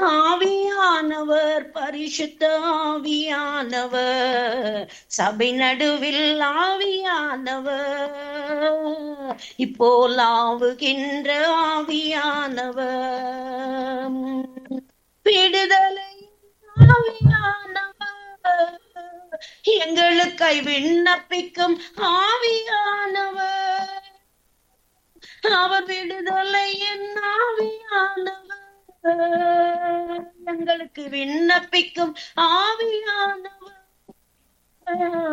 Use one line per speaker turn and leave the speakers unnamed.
ஆவியானவர் பரிசுத்த ஆவியானவர் சபை நடுவில் ஆவியானவர் இப்போலாவுகின்ற ஆவியானவர் விடுதலை ஆவியானவர் எங்களுக்காய் விண்ணப்பிக்கும் ஆவியானவர் அவர் விடுதலை என் ஆவியானவர் எங்களுக்கு விண்ணப்பிக்கும் ஆவியானவர்